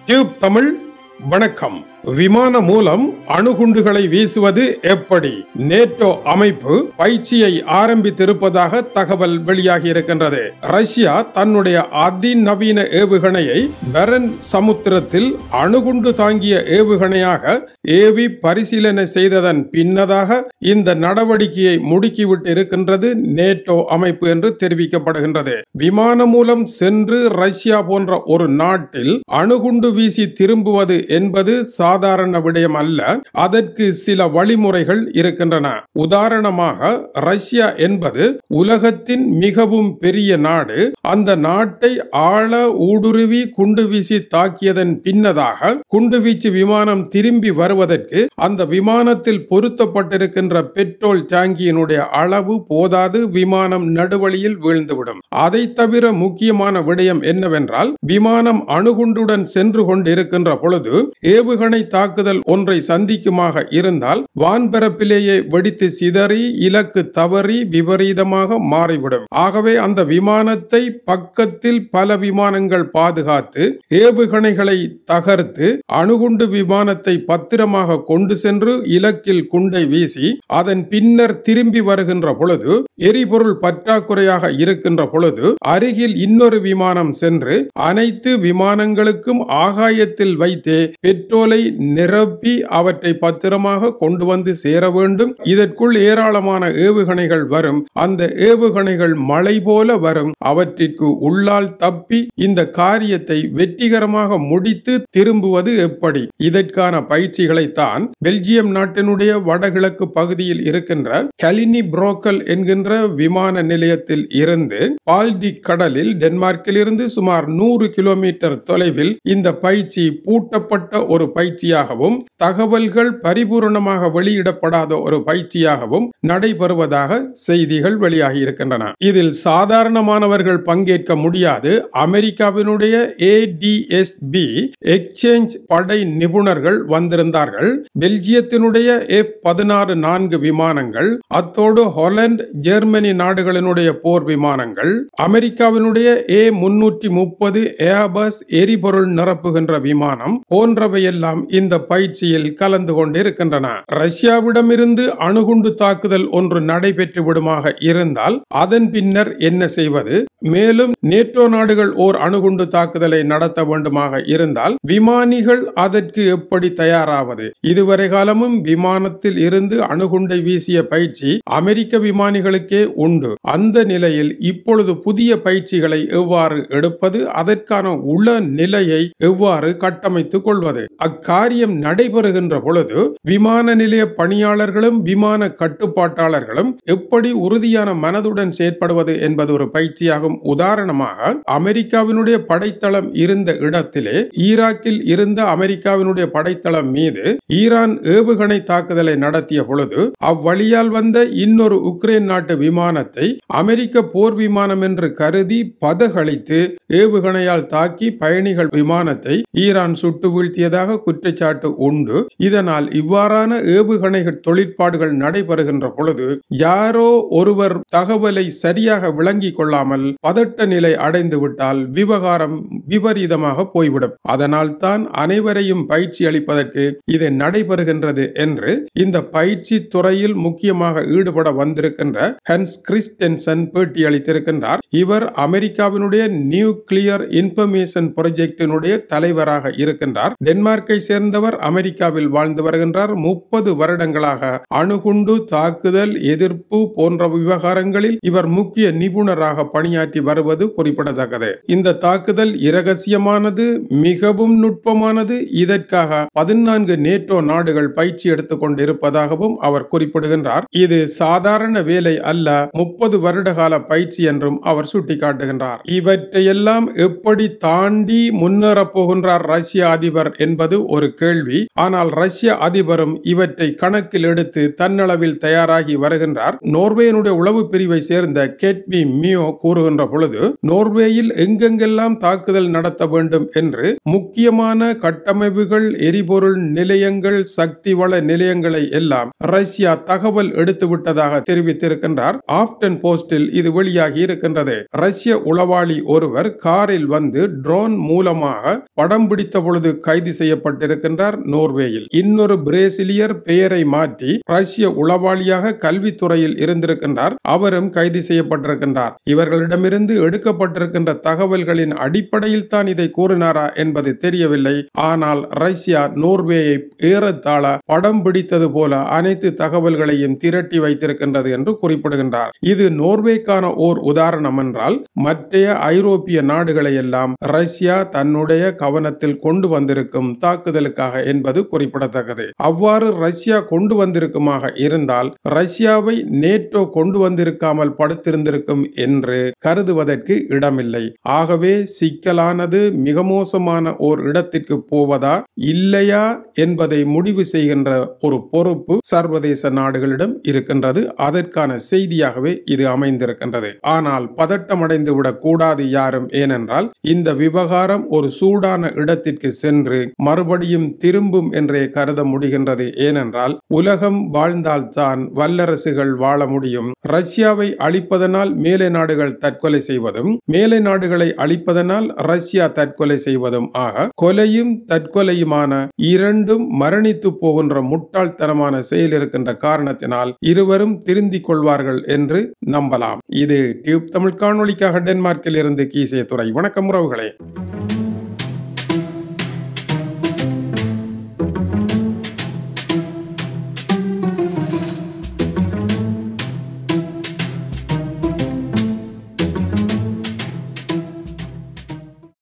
tube Tamil வணக்கம் விமான மூலம் அணுகுண்டுகளை வீசுவது எப்படி நேட்டோ அமைப்பு பயிற்சியை ஆரம்பித்திருப்பதாக தகவல் வெளியாகி இருக்கின்றது ரஷ்யா தன்னுடைய அதிநவீன ஏவுகணையை பெரன் சமுத்திரத்தில் அணுகுண்டு தாங்கிய ஏவுகணையாக ஏவி பரிசீலனை செய்ததன் பின்னதாக இந்த நடவடிக்கையை முடுக்கிவிட்டு இருக்கின்றது நேட்டோ அமைப்பு என்று தெரிவிக்கப்படுகின்றது விமானம் மூலம் சென்று ரஷ்யா போன்ற ஒரு நாட்டில் அணுகுண்டு வீசி திரும்புவது என்பது சாதாரண விடயம் அல்ல அதற்கு சில வழிமுறைகள் இருக்கின்றன உதாரணமாக ரஷ்யா என்பது உலகத்தின் மிகவும் பெரிய நாடு அந்த நாட்டை ஆழ ஊடுருவி குண்டு வீசி தாக்கியதன் பின்னதாக குண்டுவீச்சு விமானம் திரும்பி வருவதற்கு அந்த விமானத்தில் பொருத்தப்பட்டிருக்கின்ற பெட்ரோல் டேங்கியினுடைய அளவு போதாது விமானம் நடுவழியில் வீழ்ந்துவிடும் அதை தவிர முக்கியமான விடயம் என்னவென்றால் விமானம் அணுகுண்டுடன் சென்று கொண்டிருக்கின்ற பொழுது ஏவுகணை தாக்குதல் ஒன்றை சந்திக்குமாக இருந்தால் வான்பரப்பிலேயே வெடித்து சிதறி இலக்கு தவறி விபரீதமாக மாறிவிடும் ஆகவே அந்த விமானத்தை பக்கத்தில் பல விமானங்கள் பாதுகாத்து ஏவுகணைகளை தகர்த்து அணுகுண்டு விமானத்தை பத்திரமாக கொண்டு சென்று இலக்கில் குண்டை வீசி அதன் பின்னர் திரும்பி வருகின்ற பொழுது எரிபொருள் பற்றாக்குறையாக இருக்கின்ற பொழுது அருகில் இன்னொரு விமானம் சென்று அனைத்து விமானங்களுக்கும் ஆகாயத்தில் வைத்தே பெட்ரோலை நிரப்பி அவற்றை பத்திரமாக கொண்டு வந்து சேர வேண்டும் இதற்குள் ஏராளமான ஏவுகணைகள் வரும் அந்த ஏவுகணைகள் மழை போல வரும் அவற்றிற்கு உள்ளால் தப்பி இந்த காரியத்தை வெற்றிகரமாக முடித்து திரும்புவது எப்படி இதற்கான பயிற்சிகளை தான் பெல்ஜியம் நாட்டினுடைய வடகிழக்கு பகுதியில் இருக்கின்ற கலினி புரோக்கல் என்கின்ற விமான நிலையத்தில் இருந்து பால்டிக் கடலில் டென்மார்க்கில் இருந்து சுமார் நூறு கிலோமீட்டர் தொலைவில் இந்த பயிற்சி பூட்டப்பட்ட ஒரு பயிற்சியாகவும் தகவல்கள் பரிபூரணமாக வெளியிடப்படாத ஒரு பயிற்சியாகவும் நடைபெறுவதாக செய்திகள் வெளியாகி இருக்கின்றன இதில் சாதாரணமானவர்கள் பங்கேற்க முடியாது அமெரிக்காவினுடைய ஏடிஎஸ்பி எக்ஸ்சேஞ்ச் படை நிபுணர்கள் வந்திருந்தார்கள் பெல்ஜியத்தினுடைய எஃப் பதினாறு நான்கு விமானங்கள் அத்தோடு ஹொலண்ட் ஜெர்மனி நாடுகளினுடைய போர் விமானங்கள் அமெரிக்காவினுடைய ஏ முன்னூற்றி முப்பது ஏபஸ் எரிபொருள் நிரப்புகின்ற விமானம் போன்றவையெல்லாம் இந்த பயிற்சியில் கலந்து கொண்டிருக்கின்றன ரஷ்யாவிடமிருந்து அணுகுண்டு தாக்குதல் ஒன்று நடைபெற்று விடுமாக இருந்தால் அதன் பின்னர் என்ன செய்வது மேலும் நேட்டோ நாடுகள் ஓர் அணுகுண்டு தாக்குதலை நடத்த வேண்டுமாக இருந்தால் விமானிகள் அதற்கு எப்படி தயாராவது இதுவரை காலமும் விமானத்தில் இருந்து அணுகுண்டை வீசிய பயிற்சி அமெரிக்க விமானிகளுக்கே உண்டு அந்த நிலையில் இப்பொழுது புதிய பயிற்சிகளை எவ்வாறு எடுப்பது அதற்கான உள நிலையை எவ்வாறு கட்டமைத்துக் கொள்வது அக்காரியம் நடைபெறுகின்ற பொழுது விமான நிலைய பணியாளர்களும் விமான கட்டுப்பாட்டாளர்களும் எப்படி உறுதியான மனதுடன் செயற்படுவது என்பது ஒரு பயிற்சியாகும் உதாரணமாக அமெரிக்காவினுடைய படைத்தளம் இருந்த இடத்திலே ஈராக்கில் இருந்த அமெரிக்காவினுடைய படைத்தளம் மீது ஈரான் ஏவுகணை தாக்குதலை நடத்திய பொழுது அவ்வழியால் வந்த இன்னொரு உக்ரைன் நாட்டு விமானத்தை அமெரிக்க போர் விமானம் என்று கருதி பதகளித்து ஏவுகணையால் தாக்கி பயணிகள் விமானத்தை ஈரான் சுட்டு வீழ்த்தியதாக குற்றச்சாட்டு உண்டு இதனால் இவ்வாறான ஏவுகணைகள் தொழிற்பாடுகள் நடைபெறுகின்ற பொழுது யாரோ ஒருவர் தகவலை சரியாக விளங்கிக் கொள்ளாமல் பதட்ட நிலை அடைந்து விட்டால் விவகாரம் விபரீதமாக போய்விடும் அதனால் தான் அனைவரையும் பயிற்சி அளிப்பதற்கு இது நடைபெறுகின்றது என்று இந்த பயிற்சி துறையில் முக்கியமாக ஈடுபட வந்திருக்கின்ற ஹென்ஸ் கிறிஸ்டென்சன் பேட்டி அளித்திருக்கின்றார் இவர் அமெரிக்காவினுடைய நியூக்ளியர் இன்ஃபர்மேஷன் ப்ராஜெக்டினுடைய தலைவராக இருக்கின்றார் டென்மார்க்கை சேர்ந்தவர் அமெரிக்காவில் வாழ்ந்து வருகின்றார் முப்பது வருடங்களாக அணுகுண்டு தாக்குதல் எதிர்ப்பு போன்ற விவகாரங்களில் இவர் முக்கிய நிபுணராக பணியாற்றி வருவது குறிப்பிடத்தக்கது இந்த தாக்குதல் இரகசியமானது மிகவும் நுட்பமானது இதற்காக பதினான்கு நேட்டோ நாடுகள் பயிற்சி எடுத்துக் கொண்டிருப்பதாகவும் அவர் குறிப்பிடுகின்றார் இது சாதாரண வேலை அல்ல முப்பது வருட கால பயிற்சி என்றும் அவர் சுட்டிக்காட்டுகின்றார் இவற்றையெல்லாம் எப்படி தாண்டி முன்னேறப் போகின்றார் ரஷ்ய அதிபர் அதிபர் என்பது ஒரு கேள்வி ஆனால் ரஷ்ய அதிபரும் இவற்றை கணக்கில் எடுத்து தன்னளவில் தயாராகி வருகின்றார் நோர்வேயினுடைய உளவு பிரிவை சேர்ந்த கேட்பி மியோ கூறுகின்ற பொழுது நோர்வேயில் எங்கெங்கெல்லாம் தாக்குதல் நடத்த வேண்டும் என்று முக்கியமான கட்டமைப்புகள் எரிபொருள் நிலையங்கள் சக்தி வள நிலையங்களை எல்லாம் ரஷ்யா தகவல் எடுத்து விட்டதாக தெரிவித்திருக்கின்றார் ஆப்டன் போஸ்டில் இது வெளியாகி இருக்கின்றது ரஷ்ய உளவாளி ஒருவர் காரில் வந்து ட்ரோன் மூலமாக படம் பிடித்த பொழுது கைது செய்யப்பட்டிருக்கின்றார் நோர்வேயில் இன்னொரு பிரேசிலியர் பெயரை மாற்றி ரஷ்ய உளவாளியாக கல்வித்துறையில் இருந்திருக்கின்றார் அவரும் கைது செய்யப்பட்டிருக்கின்றார் இவர்களிடமிருந்து எடுக்கப்பட்டிருக்கின்ற தகவல்களின் அடிப்படையில் தான் இதை கூறினாரா என்பது தெரியவில்லை ஆனால் ரஷ்யா நோர்வேயை ஏறத்தாழ படம் பிடித்தது போல அனைத்து தகவல்களையும் திரட்டி வைத்திருக்கின்றது என்று குறிப்பிடுகின்றார் இது நோர்வேக்கான ஓர் உதாரணம் என்றால் மற்றைய ஐரோப்பிய நாடுகளை எல்லாம் ரஷ்யா தன்னுடைய கவனத்தில் கொண்டு வந்திருக்கும் தாக்குதலுக்காக என்பது குறிப்பிடத்தக்கது அவ்வாறு ரஷ்யா கொண்டு வந்திருக்குமாக இருந்தால் ரஷ்யாவை நேட்டோ கொண்டு வந்திருக்காமல் படுத்திருந்திருக்கும் என்று கருதுவதற்கு இடமில்லை ஆகவே சிக்கலானது மிக மோசமான ஓர் இடத்திற்கு போவதா இல்லையா என்பதை முடிவு செய்கின்ற ஒரு பொறுப்பு சர்வதேச நாடுகளிடம் இருக்கின்றது அதற்கான செய்தியாகவே இது அமைந்திருக்கின்றது ஆனால் பதட்டமடைந்து விடக் கூடாது யாரும் ஏனென்றால் இந்த விவகாரம் ஒரு சூடான இடத்திற்கு சென்று மறுபடியும் திரும்பும் என்றே கருத முடிகின்றது ஏனென்றால் உலகம் வாழ்ந்தால்தான் வல்லரசுகள் வாழ முடியும் ரஷ்யாவை அழிப்பதனால் மேலை நாடுகள் தற்கொலை செய்வதும் மேலை நாடுகளை அழிப்பதனால் ரஷ்யா தற்கொலை செய்வதும் ஆக கொலையும் தற்கொலையுமான இரண்டும் மரணித்து போகின்ற முட்டாள்தனமான செயல் இருக்கின்ற காரணத்தினால் இருவரும் திருந்திக் கொள்வார்கள் என்று நம்பலாம் இது டியூப் தமிழ் காணொளிக்காக டென்மார்க்கில் இருந்து கீசே துறை வணக்கம் உறவுகளே